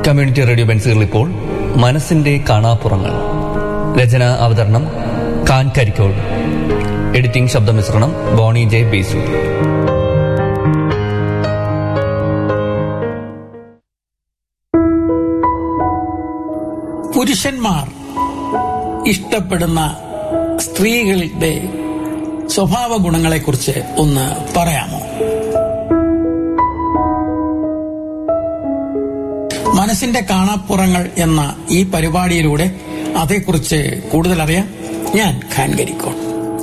community radio ബെൻസുകൾ ഇപ്പോൾ മനസ്സിന്റെ കാണാപ്പുറങ്ങൾ രചന അവതരണം കാൻ കരിക്കോട് എഡിറ്റിംഗ് ശബ്ദമിശ്രണം ബോണി ജെ ബേസു പുരുഷന്മാർ ഇഷ്ടപ്പെടുന്ന സ്ത്രീകളുടെ സ്വഭാവ ഗുണങ്ങളെക്കുറിച്ച് ഒന്ന് പറയാമോ മനസ്സിന്റെ കാണാപ്പുറങ്ങൾ എന്ന ഈ പരിപാടിയിലൂടെ അതേക്കുറിച്ച് കൂടുതൽ അറിയാം ഞാൻ ഖാൻ കരിക്കോൺ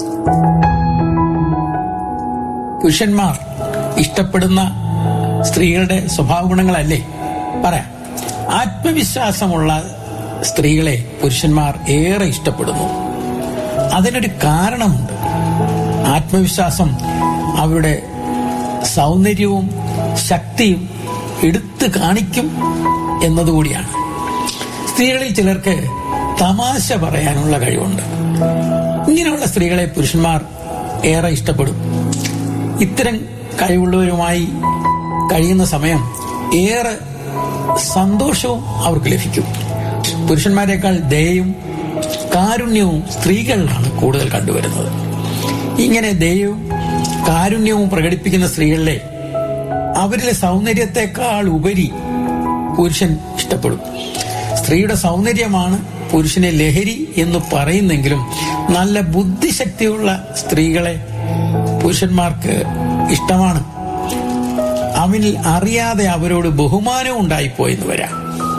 പുരുഷന്മാർ ഇഷ്ടപ്പെടുന്ന സ്ത്രീകളുടെ സ്വഭാവ ഗുണങ്ങളല്ലേ പറയാം ആത്മവിശ്വാസമുള്ള സ്ത്രീകളെ പുരുഷന്മാർ ഏറെ ഇഷ്ടപ്പെടുന്നു അതിനൊരു കാരണമുണ്ട് ആത്മവിശ്വാസം അവരുടെ സൗന്ദര്യവും ശക്തിയും എടുത്തു കാണിക്കും എന്നതുകൂടിയാണ് സ്ത്രീകളിൽ ചിലർക്ക് തമാശ പറയാനുള്ള കഴിവുണ്ട് ഇങ്ങനെയുള്ള സ്ത്രീകളെ പുരുഷന്മാർ ഏറെ ഇഷ്ടപ്പെടും ഇത്തരം കഴിവുള്ളവരുമായി കഴിയുന്ന സമയം ഏറെ സന്തോഷവും അവർക്ക് ലഭിക്കും പുരുഷന്മാരെക്കാൾ ദയയും കാരുണ്യവും സ്ത്രീകളിലാണ് കൂടുതൽ കണ്ടുവരുന്നത് ഇങ്ങനെ ദയവും കാരുണ്യവും പ്രകടിപ്പിക്കുന്ന സ്ത്രീകളിലെ അവരിലെ സൗന്ദര്യത്തെക്കാൾ ഉപരി പുരുഷൻ ഇഷ്ടപ്പെടും സ്ത്രീയുടെ സൗന്ദര്യമാണ് പുരുഷനെ ലഹരി എന്ന് പറയുന്നെങ്കിലും നല്ല ബുദ്ധിശക്തിയുള്ള സ്ത്രീകളെ പുരുഷന്മാർക്ക് ഇഷ്ടമാണ് അവനിൽ അറിയാതെ അവരോട് ബഹുമാനവും ഉണ്ടായിപ്പോയെന്ന് വരാം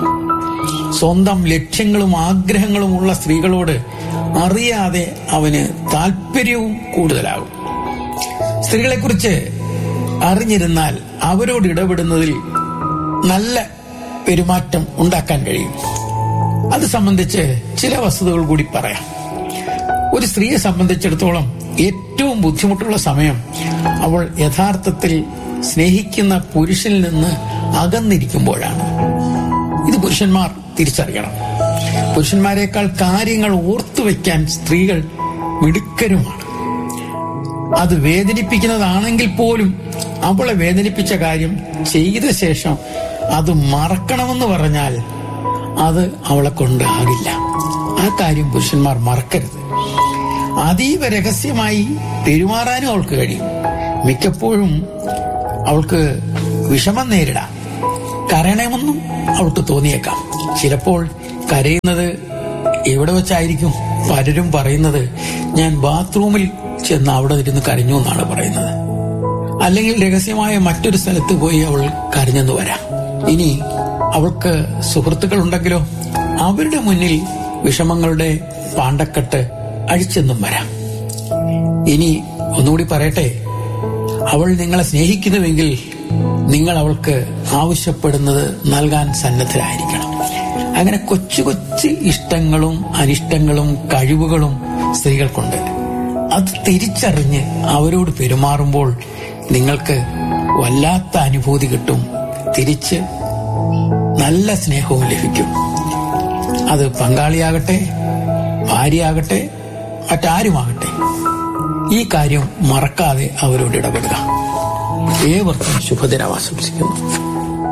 സ്വന്തം ലക്ഷ്യങ്ങളും ആഗ്രഹങ്ങളും ഉള്ള സ്ത്രീകളോട് അറിയാതെ അവന് താല്പര്യവും കൂടുതലാകും സ്ത്രീകളെക്കുറിച്ച് അറിഞ്ഞിരുന്നാൽ അവരോട് ഇടപെടുന്നതിൽ നല്ല പെരുമാറ്റം ഉണ്ടാക്കാൻ കഴിയും അത് സംബന്ധിച്ച് ചില വസ്തുതകൾ കൂടി പറയാം ഒരു സ്ത്രീയെ സംബന്ധിച്ചിടത്തോളം ഏറ്റവും ബുദ്ധിമുട്ടുള്ള സമയം അവൾ യഥാർത്ഥത്തിൽ സ്നേഹിക്കുന്ന പുരുഷനിൽ നിന്ന് അകന്നിരിക്കുമ്പോഴാണ് ഇത് പുരുഷന്മാർ തിരിച്ചറിയണം പുരുഷന്മാരെക്കാൾ കാര്യങ്ങൾ ഓർത്തു വയ്ക്കാൻ സ്ത്രീകൾ മിടുക്കരുമാണ് അത് വേദനിപ്പിക്കുന്നതാണെങ്കിൽ പോലും അവളെ വേദനിപ്പിച്ച കാര്യം ചെയ്ത ശേഷം അത് മറക്കണമെന്ന് പറഞ്ഞാൽ അത് അവളെ കൊണ്ടാകില്ല ആ കാര്യം പുരുഷന്മാർ മറക്കരുത് അതീവ രഹസ്യമായി പെരുമാറാനും അവൾക്ക് കഴിയും മിക്കപ്പോഴും അവൾക്ക് വിഷമം നേരിടാം കരയണമെന്നും അവൾക്ക് തോന്നിയേക്കാം ചിലപ്പോൾ കരയുന്നത് എവിടെ വെച്ചായിരിക്കും പലരും പറയുന്നത് ഞാൻ ബാത്റൂമിൽ ചെന്ന് അവിടെ ഇരുന്ന് കരഞ്ഞു എന്നാണ് പറയുന്നത് അല്ലെങ്കിൽ രഹസ്യമായ മറ്റൊരു സ്ഥലത്ത് പോയി അവൾ കരഞ്ഞെന്ന് വരാം ഇനി അവൾക്ക് സുഹൃത്തുക്കൾ ഉണ്ടെങ്കിലോ അവരുടെ മുന്നിൽ വിഷമങ്ങളുടെ പാണ്ടക്കെട്ട് അഴിച്ചെന്നും വരാം ഇനി ഒന്നുകൂടി പറയട്ടെ അവൾ നിങ്ങളെ സ്നേഹിക്കുന്നുവെങ്കിൽ നിങ്ങൾ അവൾക്ക് ആവശ്യപ്പെടുന്നത് നൽകാൻ സന്നദ്ധരായിരിക്കണം അങ്ങനെ കൊച്ചു കൊച്ചു ഇഷ്ടങ്ങളും അനിഷ്ടങ്ങളും കഴിവുകളും സ്ത്രീകൾക്കുണ്ട് അത് തിരിച്ചറിഞ്ഞ് അവരോട് പെരുമാറുമ്പോൾ നിങ്ങൾക്ക് വല്ലാത്ത അനുഭൂതി കിട്ടും തിരിച്ച് നല്ല സ്നേഹവും ലഭിക്കും അത് പങ്കാളിയാകട്ടെ ഭാര്യയാകട്ടെ മറ്റാരുമാകട്ടെ ഈ കാര്യം മറക്കാതെ അവരോട് ഇടപെടുക ഏവർക്കും ശുഭദിനം ആശംസിക്കുന്നു